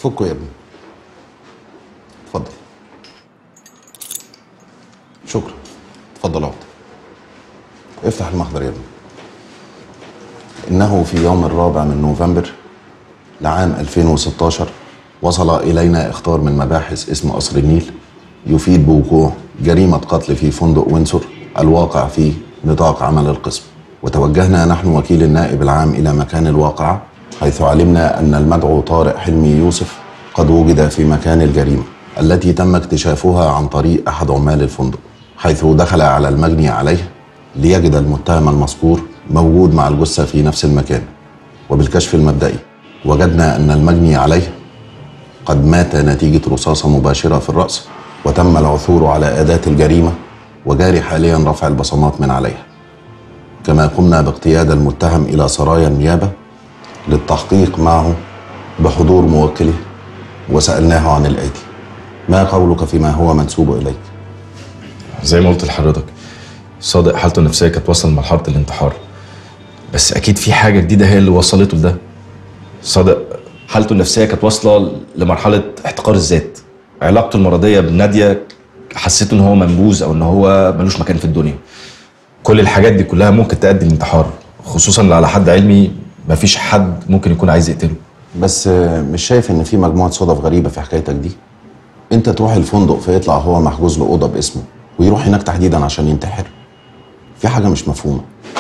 فكوا يا ابني اتفضل شكرا اتفضل اقعد افتح المحضر يا ابني إنه في يوم الرابع من نوفمبر لعام 2016 وصل إلينا إخطار من مباحث اسم قصر النيل يفيد بوقوع جريمة قتل في فندق وينسور الواقع في نطاق عمل القسم وتوجهنا نحن وكيل النائب العام إلى مكان الواقعة حيث علمنا أن المدعو طارق حلمي يوسف قد وجد في مكان الجريمة التي تم اكتشافها عن طريق أحد عمال الفندق حيث دخل على المجني عليه ليجد المتهم المذكور موجود مع الجثة في نفس المكان وبالكشف المبدئي وجدنا أن المجني عليه قد مات نتيجة رصاصة مباشرة في الرأس وتم العثور على أداة الجريمة وجاري حاليا رفع البصمات من عليها كما قمنا باقتياد المتهم إلى سرايا النيابة للتحقيق معه بحضور موكله وسألناه عن الآتي ما قولك فيما هو منسوب إليك زي ما قلت لحضرتك صادق حالته النفسيه كانت واصله لمرحله الانتحار بس اكيد في حاجه جديده هي اللي وصلته لده صادق حالته النفسيه كانت واصله لمرحله احتقار الذات علاقته المرضيه بناديه حسيت ان هو منبوذ او ان هو ملوش مكان في الدنيا كل الحاجات دي كلها ممكن تؤدي للانتحار خصوصا اللي على حد علمي مفيش حد ممكن يكون عايز يقتله بس آه، مش شايف ان في مجموعه صدف غريبه في حكايتك دي انت تروح الفندق فيطلع هو محجوز له اوضه باسمه ويروح هناك تحديدا عشان ينتحر في حاجه مش مفهومه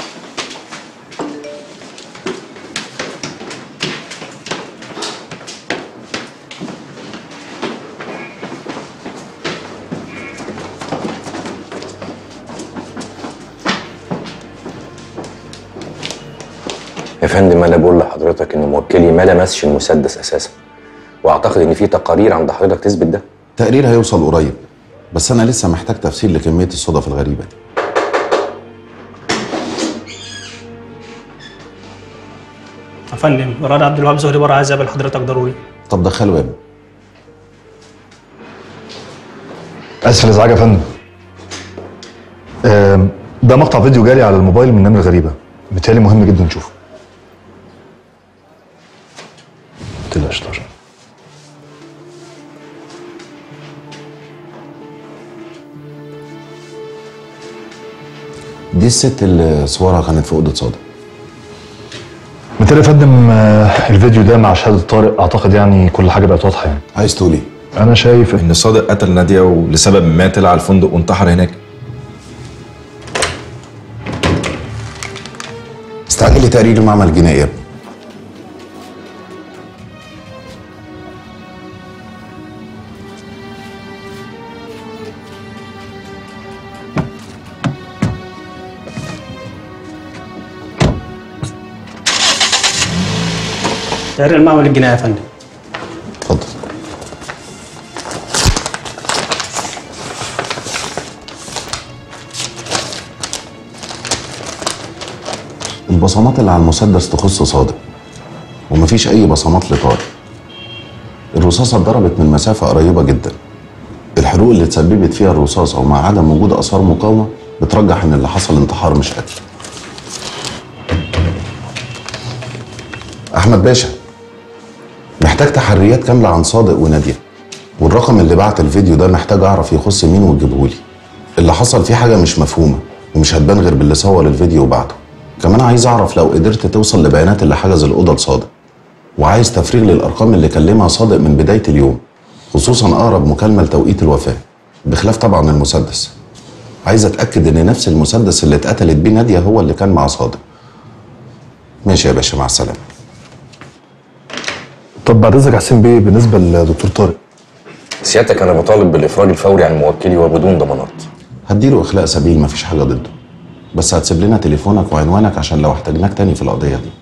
يا فندم انا بقول لحضرتك ان موكلي ما لمسش المسدس اساسا واعتقد ان في تقارير عند حضرتك تثبت ده تقرير هيوصل قريب بس انا لسه محتاج تفسير لكميه الصدف الغريبه دي يا فندم مراد عبد الوهاب زهري بره عايز اقابل حضرتك ضروري طب دخله يا ابني اسف الازعاج يا فندم آم، ده مقطع فيديو جالي على الموبايل من نمره غريبه بالتالي مهم جدا نشوفه تقلقش طبعا دي الست اللي صورها كانت في اوضه صادق بالتالي يا فندم آه، الفيديو ده مع شهاده طارق اعتقد يعني كل حاجه بقت واضحه يعني عايز تقول ايه انا شايف ان صادق قتل ناديه ولسبب ما طلع على الفندق وانتحر هناك استعجل لي تقرير المعمل الجنائي يا ابني تقرير المعمل الجنائي يا فندم اتفضل البصمات اللي على المسدس تخص صادق ومفيش اي بصمات لطارق الرصاصة اتضربت من مسافة قريبة جدا الحروق اللي اتسببت فيها الرصاصة ومع عدم وجود آثار مقاومة بترجح إن اللي حصل انتحار مش قتل أحمد باشا محتاج تحريات كاملة عن صادق ونادية والرقم اللي بعت الفيديو ده محتاج أعرف يخص مين وتجيبهولي اللي حصل فيه حاجة مش مفهومة ومش هتبان غير باللي صور الفيديو وبعته كمان عايز أعرف لو قدرت توصل لبيانات اللي حجز الأوضة لصادق وعايز تفريغ للأرقام اللي كلمها صادق من بداية اليوم خصوصا أقرب مكالمة لتوقيت الوفاة بخلاف طبعا المسدس عايز أتأكد إن نفس المسدس اللي اتقتلت بيه نادية هو اللي كان مع صادق ماشي يا باشا مع السلامة طب بعد اذنك يا حسين بيه بالنسبه لدكتور طارق سيادتك انا بطالب بالافراج الفوري عن موكلي وبدون ضمانات هديله إخلاء سبيل مفيش حاجة ضده بس هتسيب لنا تليفونك وعنوانك عشان لو احتاجناك تاني في القضية دي